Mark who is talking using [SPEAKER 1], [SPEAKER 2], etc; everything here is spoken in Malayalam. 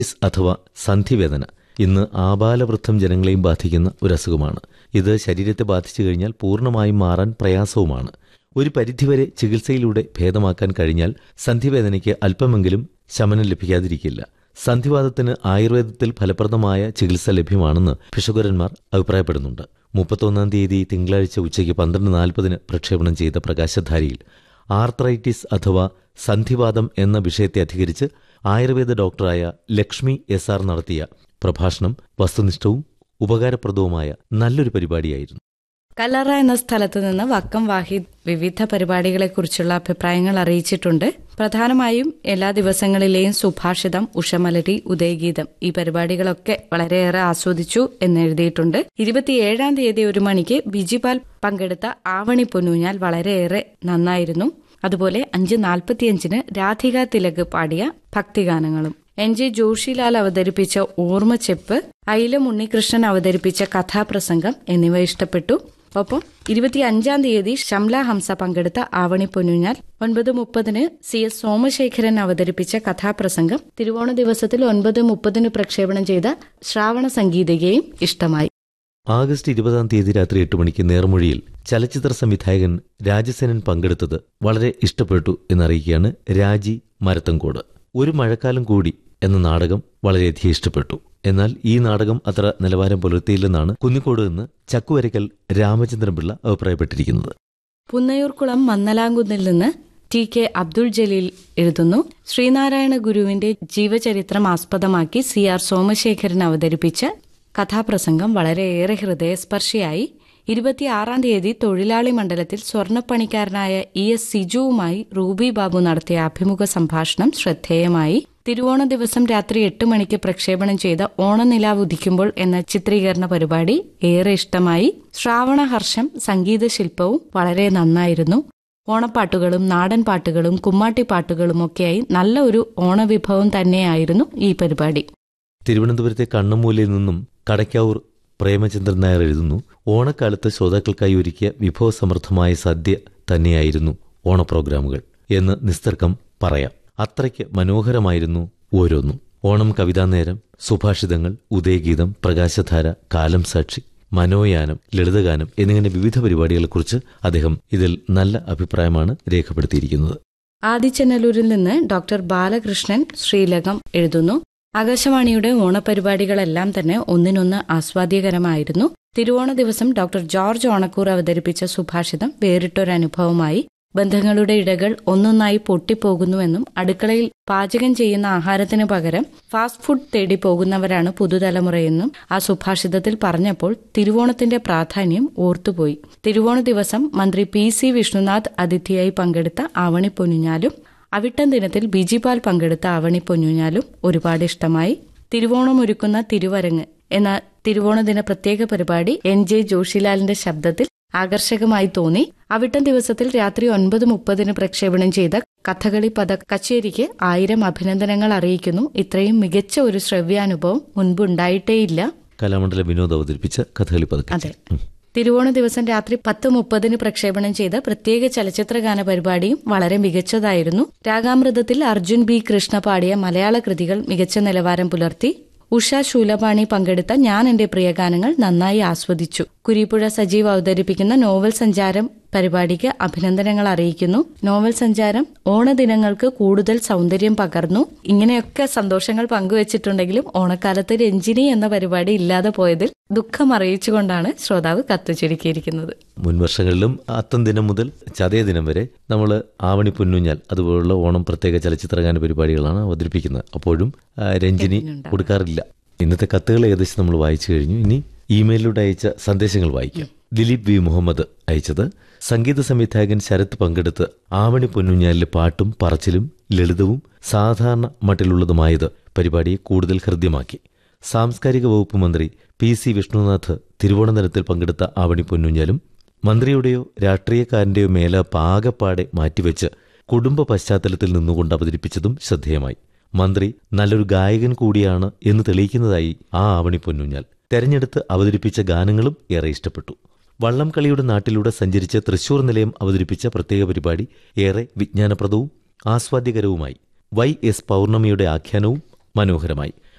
[SPEAKER 1] ആർത്രൈറ്റിസ് അഥവാ സന്ധിവേദന ഇന്ന് ആബാലവൃദ്ധം ജനങ്ങളെയും ബാധിക്കുന്ന ഒരു അസുഖമാണ് ഇത് ശരീരത്തെ ബാധിച്ചു കഴിഞ്ഞാൽ പൂർണ്ണമായും മാറാൻ പ്രയാസവുമാണ് ഒരു പരിധിവരെ ചികിത്സയിലൂടെ ഭേദമാക്കാൻ കഴിഞ്ഞാൽ സന്ധിവേദനയ്ക്ക് അല്പമെങ്കിലും ശമനം ലഭിക്കാതിരിക്കില്ല സന്ധിവാദത്തിന് ആയുർവേദത്തിൽ ഫലപ്രദമായ ചികിത്സ ലഭ്യമാണെന്ന് ഭിഷകുരന്മാർ അഭിപ്രായപ്പെടുന്നുണ്ട് മുപ്പത്തൊന്നാം തീയതി തിങ്കളാഴ്ച ഉച്ചയ്ക്ക് പന്ത്രണ്ട് നാൽപ്പതിന് പ്രക്ഷേപണം ചെയ്ത പ്രകാശധാരിയിൽ ആർത്രൈറ്റിസ് അഥവാ സന്ധിവാദം എന്ന വിഷയത്തെ അധികരിച്ച് ആയുർവേദ ഡോക്ടറായ ലക്ഷ്മി എസ് ആർ നടത്തിയ പ്രഭാഷണം വസ്തുനിഷ്ഠവും ഉപകാരപ്രദവുമായ നല്ലൊരു പരിപാടിയായിരുന്നു
[SPEAKER 2] കല്ലറ എന്ന സ്ഥലത്ത് നിന്ന് വക്കം വാഹിദ് വിവിധ പരിപാടികളെക്കുറിച്ചുള്ള അഭിപ്രായങ്ങൾ അറിയിച്ചിട്ടുണ്ട് പ്രധാനമായും എല്ലാ ദിവസങ്ങളിലെയും സുഭാഷിതം ഉഷമലരി ഉദയഗീതം ഈ പരിപാടികളൊക്കെ വളരെയേറെ ആസ്വദിച്ചു എന്ന് എഴുതിയിട്ടുണ്ട് ഇരുപത്തിയേഴാം തീയതി ഒരു മണിക്ക് ബിജിപാൽ പങ്കെടുത്ത ആവണി പൊന്നൂഞ്ഞാൽ വളരെയേറെ നന്നായിരുന്നു അതുപോലെ അഞ്ച് നാൽപ്പത്തിയഞ്ചിന് രാധിക തിലക് പാടിയ ഭക്തിഗാനങ്ങളും എൻ ജെ ജോഷിലാൽ അവതരിപ്പിച്ച ഓർമ്മച്ചെപ്പ് അയിലം ഉണ്ണികൃഷ്ണൻ അവതരിപ്പിച്ച കഥാപ്രസംഗം എന്നിവ ഇഷ്ടപ്പെട്ടു ഒപ്പം ഇരുപത്തിയഞ്ചാം തീയതി ഷംല ഹംസ പങ്കെടുത്ത ആവണി പൊന്നുഞ്ഞാൽ ഒൻപത് മുപ്പതിന് സി എസ് സോമശേഖരൻ അവതരിപ്പിച്ച കഥാപ്രസംഗം തിരുവോണ ദിവസത്തിൽ ഒൻപത് മുപ്പതിന് പ്രക്ഷേപണം ചെയ്ത ശ്രാവണ സംഗീതികയും ഇഷ്ടമായി
[SPEAKER 1] ആഗസ്റ്റ് ഇരുപതാം തീയതി രാത്രി എട്ട് മണിക്ക് നേർമൊഴിയിൽ ചലച്ചിത്ര സംവിധായകൻ രാജസേനൻ പങ്കെടുത്തത് വളരെ ഇഷ്ടപ്പെട്ടു എന്നറിയിക്കുകയാണ് രാജി മരത്തങ്കോട് ഒരു മഴക്കാലം കൂടി എന്ന നാടകം വളരെയധികം ഇഷ്ടപ്പെട്ടു എന്നാൽ ഈ നാടകം അത്ര നിലവാരം പുലർത്തിയില്ലെന്നാണ് കുന്നിക്കോട് നിന്ന് ചക്കുവരയ്ക്കൽ രാമചന്ദ്രൻപിള്ള അഭിപ്രായപ്പെട്ടിരിക്കുന്നത്
[SPEAKER 2] പുന്നയൂർക്കുളം മന്നലാങ്കുന്നിൽ നിന്ന് ടി കെ അബ്ദുൾ ജലീൽ എഴുതുന്നു ശ്രീനാരായണ ഗുരുവിന്റെ ജീവചരിത്രം ആസ്പദമാക്കി സി ആർ സോമശേഖരൻ അവതരിപ്പിച്ച കഥാപ്രസംഗം വളരെയേറെ ഹൃദയസ്പർശിയായി ഇരുപത്തിയാറാം തീയതി തൊഴിലാളി മണ്ഡലത്തിൽ സ്വർണ്ണപ്പണിക്കാരനായ ഇ എസ് സിജുവുമായി റൂബി ബാബു നടത്തിയ അഭിമുഖ സംഭാഷണം ശ്രദ്ധേയമായി തിരുവോണ ദിവസം രാത്രി എട്ട് മണിക്ക് പ്രക്ഷേപണം ചെയ്ത ഓണനിലാവ് ഉദിക്കുമ്പോൾ എന്ന ചിത്രീകരണ പരിപാടി ഏറെ ഇഷ്ടമായി ശ്രാവണഹർഷം സംഗീത ശില്പവും വളരെ നന്നായിരുന്നു ഓണപ്പാട്ടുകളും നാടൻ പാട്ടുകളും കുമ്മാട്ടിപ്പാട്ടുകളുമൊക്കെയായി നല്ല ഒരു ഓണവിഭവം തന്നെയായിരുന്നു ഈ പരിപാടി
[SPEAKER 1] തിരുവനന്തപുരത്തെ കണ്ണമൂലയിൽ നിന്നും കടയ്ക്കാവൂർ പ്രേമചന്ദ്രൻ നായർ എഴുതുന്നു ഓണക്കാലത്ത് ശ്രോതാക്കൾക്കായി ഒരുക്കിയ വിഭവസമൃദ്ധമായ സദ്യ തന്നെയായിരുന്നു ഓണ പ്രോഗ്രാമുകൾ എന്ന് നിസ്തർക്കം പറയാം അത്രയ്ക്ക് മനോഹരമായിരുന്നു ഓരോന്നും ഓണം കവിതാനേരം സുഭാഷിതങ്ങൾ ഉദയഗീതം പ്രകാശധാര കാലം സാക്ഷി മനോയാനം ലളിതഗാനം എന്നിങ്ങനെ വിവിധ പരിപാടികളെക്കുറിച്ച് അദ്ദേഹം ഇതിൽ നല്ല അഭിപ്രായമാണ് രേഖപ്പെടുത്തിയിരിക്കുന്നത്
[SPEAKER 2] ആദിച്ചനല്ലൂരിൽ നിന്ന് ഡോക്ടർ ബാലകൃഷ്ണൻ ശ്രീലകം എഴുതുന്നു ആകാശവാണിയുടെ ഓണപരിപാടികളെല്ലാം തന്നെ ഒന്നിനൊന്ന് ആസ്വാദ്യകരമായിരുന്നു തിരുവോണ ദിവസം ഡോക്ടർ ജോർജ് ഓണക്കൂർ അവതരിപ്പിച്ച സുഭാഷിതം വേറിട്ടൊരനുഭവമായി ബന്ധങ്ങളുടെ ഇടകൾ ഒന്നൊന്നായി പൊട്ടിപ്പോകുന്നുവെന്നും അടുക്കളയിൽ പാചകം ചെയ്യുന്ന ആഹാരത്തിന് പകരം ഫാസ്റ്റ് ഫുഡ് തേടി പോകുന്നവരാണ് പുതുതലമുറയെന്നും ആ സുഭാഷിതത്തിൽ പറഞ്ഞപ്പോൾ തിരുവോണത്തിന്റെ പ്രാധാന്യം ഓർത്തുപോയി തിരുവോണ ദിവസം മന്ത്രി പി സി വിഷ്ണുനാഥ് അതിഥിയായി പങ്കെടുത്ത ആവണി പൊന്നുഞ്ഞാലും അവിട്ടം ദിനത്തിൽ ബിജിപാൽ പങ്കെടുത്ത ആവണി പൊന്നുഞ്ഞാലും ഒരുപാട് ഇഷ്ടമായി തിരുവോണം ഒരുക്കുന്ന തിരുവരങ്ങ് എന്ന തിരുവോണ ദിന പ്രത്യേക പരിപാടി എൻ ജെ ജോഷിലാലിന്റെ ശബ്ദത്തിൽ ആകർഷകമായി തോന്നി അവിട്ടം ദിവസത്തിൽ രാത്രി ഒൻപത് മുപ്പതിന് പ്രക്ഷേപണം ചെയ്ത കഥകളി പദ കച്ചേരിക്ക് ആയിരം അഭിനന്ദനങ്ങൾ അറിയിക്കുന്നു ഇത്രയും മികച്ച ഒരു ശ്രവ്യാനുഭവം മുൻപുണ്ടായിട്ടേയില്ല
[SPEAKER 1] കലാമണ്ഡലം വിനോദ് അവതരിപ്പിച്ച കഥകളി പതുക്കെ
[SPEAKER 2] അതെ തിരുവോണ ദിവസം രാത്രി പത്ത് മുപ്പതിന് പ്രക്ഷേപണം ചെയ്ത പ്രത്യേക ചലച്ചിത്രഗാന പരിപാടിയും വളരെ മികച്ചതായിരുന്നു രാഗാമൃതത്തിൽ അർജുൻ ബി കൃഷ്ണ പാടിയ മലയാള കൃതികൾ മികച്ച നിലവാരം പുലർത്തി ഉഷ ശൂലപാണി പങ്കെടുത്ത ഞാൻ എന്റെ പ്രിയഗാനങ്ങൾ നന്നായി ആസ്വദിച്ചു കുരിപ്പുഴ സജീവ് അവതരിപ്പിക്കുന്ന നോവൽ സഞ്ചാരം പരിപാടിക്ക് അഭിനന്ദനങ്ങൾ അറിയിക്കുന്നു നോവൽ സഞ്ചാരം ഓണദിനങ്ങൾക്ക് കൂടുതൽ സൗന്ദര്യം പകർന്നു ഇങ്ങനെയൊക്കെ സന്തോഷങ്ങൾ പങ്കുവച്ചിട്ടുണ്ടെങ്കിലും ഓണക്കാലത്ത് രഞ്ജിനി എന്ന പരിപാടി ഇല്ലാതെ പോയതിൽ ദുഃഖം അറിയിച്ചുകൊണ്ടാണ് ശ്രോതാവ് കത്ത് ചുരുക്കിയിരിക്കുന്നത്
[SPEAKER 1] മുൻ വർഷങ്ങളിലും അത്തം ദിനം മുതൽ ചതയ ദിനം വരെ നമ്മൾ ആവണി പൊന്നുഞ്ഞാൽ അതുപോലുള്ള ഓണം പ്രത്യേക ചലച്ചിത്രഗാന പരിപാടികളാണ് അവതരിപ്പിക്കുന്നത് അപ്പോഴും ആ, രഞ്ജിനി കൊടുക്കാറില്ല ഇന്നത്തെ കത്തുകൾ ഏകദേശം നമ്മൾ വായിച്ചു കഴിഞ്ഞു ഇനി ഇമെയിലിലൂടെ അയച്ച സന്ദേശങ്ങൾ വായിക്കാം ദിലീപ് വി മുഹമ്മദ് അയച്ചത് സംഗീത സംവിധായകൻ ശരത് പങ്കെടുത്ത് ആവണി പൊന്നുഞ്ഞാലിലെ പാട്ടും പറച്ചിലും ലളിതവും സാധാരണ മട്ടിലുള്ളതുമായത് പരിപാടിയെ കൂടുതൽ ഹൃദ്യമാക്കി സാംസ്കാരിക വകുപ്പ് മന്ത്രി പി സി വിഷ്ണുനാഥ് തിരുവോണന്തരത്തിൽ പങ്കെടുത്ത ആവണി പൊന്നുഞ്ഞാലും മന്ത്രിയുടെയോ രാഷ്ട്രീയക്കാരന്റെയോ മേല പാകപ്പാടെ മാറ്റിവെച്ച് കുടുംബ പശ്ചാത്തലത്തിൽ നിന്നുകൊണ്ട് അവതരിപ്പിച്ചതും ശ്രദ്ധേയമായി മന്ത്രി നല്ലൊരു ഗായകൻ കൂടിയാണ് എന്ന് തെളിയിക്കുന്നതായി ആ ആവണി പൊന്നുഞ്ഞാൽ തെരഞ്ഞെടുത്ത് അവതരിപ്പിച്ച ഗാനങ്ങളും ഏറെ ഇഷ്ടപ്പെട്ടു വള്ളംകളിയുടെ നാട്ടിലൂടെ സഞ്ചരിച്ച് തൃശൂർ നിലയം അവതരിപ്പിച്ച പ്രത്യേക പരിപാടി ഏറെ വിജ്ഞാനപ്രദവും ആസ്വാദ്യകരവുമായി വൈ എസ് പൗർണമിയുടെ ആഖ്യാനവും മനോഹരമായി